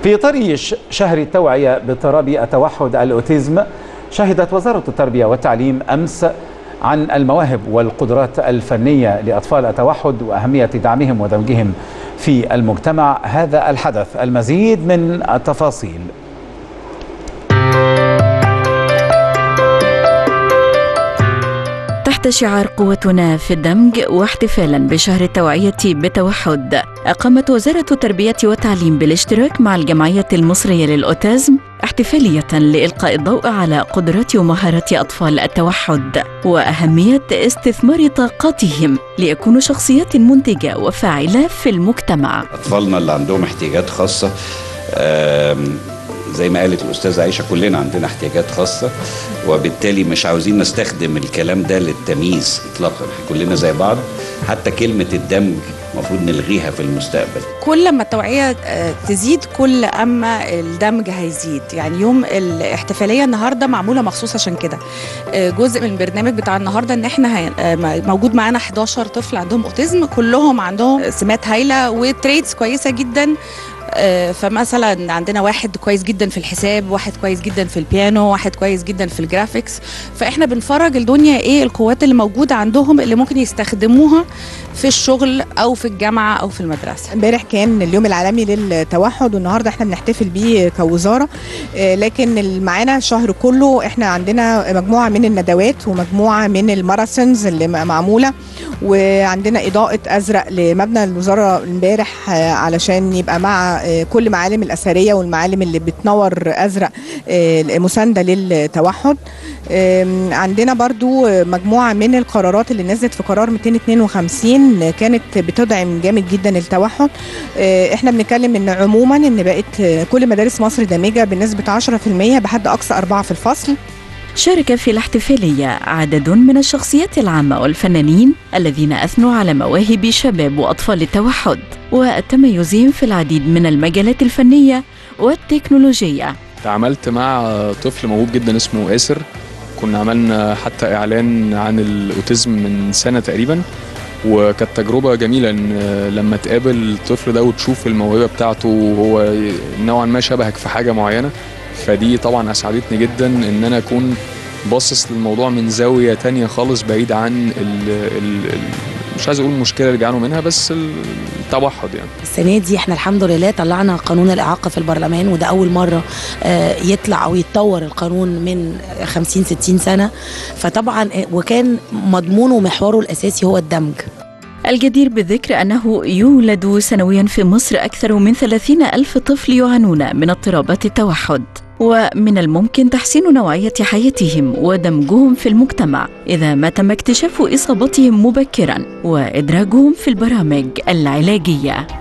في إطار شهر التوعية باضطراب التوحد الأوتيزم شهدت وزارة التربية والتعليم أمس عن المواهب والقدرات الفنية لأطفال التوحد وأهمية دعمهم ودمجهم في المجتمع هذا الحدث المزيد من التفاصيل تحت شعار قوتنا في الدمج واحتفالا بشهر التوعية بالتوحد أقامت وزارة التربية والتعليم بالاشتراك مع الجمعية المصرية للأوتيزم احتفالية لإلقاء الضوء على قدرات ومهارات أطفال التوحد وأهمية استثمار طاقاتهم ليكونوا شخصيات منتجة وفاعلة في المجتمع أطفالنا اللي عندهم احتياجات خاصة زي ما قالت الأستاذة عائشة كلنا عندنا احتياجات خاصة وبالتالي مش عاوزين نستخدم الكلام ده للتمييز إطلاقا كلنا زي بعض حتى كلمة الدمج المفروض نلغيها في المستقبل كل ما التوعية تزيد كل أما الدمج هيزيد يعني يوم الاحتفالية النهاردة معمولة مخصوص عشان كده جزء من البرنامج بتاع النهاردة ان احنا موجود معانا 11 طفل عندهم اوتيزم كلهم عندهم سمات هايلة وتريدز كويسة جدا فمثلا عندنا واحد كويس جدا في الحساب واحد كويس جدا في البيانو واحد كويس جدا في الجرافيكس فاحنا بنفرج الدنيا ايه القوات اللي موجوده عندهم اللي ممكن يستخدموها في الشغل او في الجامعه او في المدرسه امبارح كان اليوم العالمي للتوحد والنهارده احنا بنحتفل بيه كوزاره لكن معانا الشهر كله احنا عندنا مجموعه من الندوات ومجموعه من الماراثونز اللي معموله وعندنا اضاءه ازرق لمبنى الوزاره امبارح علشان يبقى مع كل معالم الاثريه والمعالم اللي بتنور ازرق مسانده للتوحد عندنا برضو مجموعه من القرارات اللي نزلت في قرار 252 كانت بتدعم جامد جدا التوحد احنا بنتكلم ان عموما ان بقت كل مدارس مصر دامجه بنسبه 10% بحد اقصى اربعه في الفصل شارك في الاحتفالية عدد من الشخصيات العامة والفنانين الذين أثنوا على مواهب شباب وأطفال التوحد وتميزهم في العديد من المجالات الفنية والتكنولوجية تعاملت مع طفل موهوب جدا اسمه آسر كنا عملنا حتى إعلان عن الأوتيزم من سنة تقريبا وكانت تجربة جميلة إن لما تقابل الطفل ده وتشوف الموهبة بتاعته وهو نوعا ما شبهك في حاجة معينة فدي طبعا اسعدتني جدا ان انا اكون باصص للموضوع من زاويه تانية خالص بعيد عن ال ال ال مش عايز اقول المشكله اللي بيعانوا منها بس التوحد يعني السنه دي احنا الحمد لله طلعنا قانون الاعاقه في البرلمان وده اول مره يطلع او يتطور القانون من 50 60 سنه فطبعا وكان مضمونه ومحوره الاساسي هو الدمج الجدير بالذكر أنه يولد سنويا في مصر أكثر من 30 ألف طفل يعانون من اضطرابات التوحد ومن الممكن تحسين نوعية حياتهم ودمجهم في المجتمع إذا ما تم اكتشاف إصابتهم مبكرا وإدراجهم في البرامج العلاجية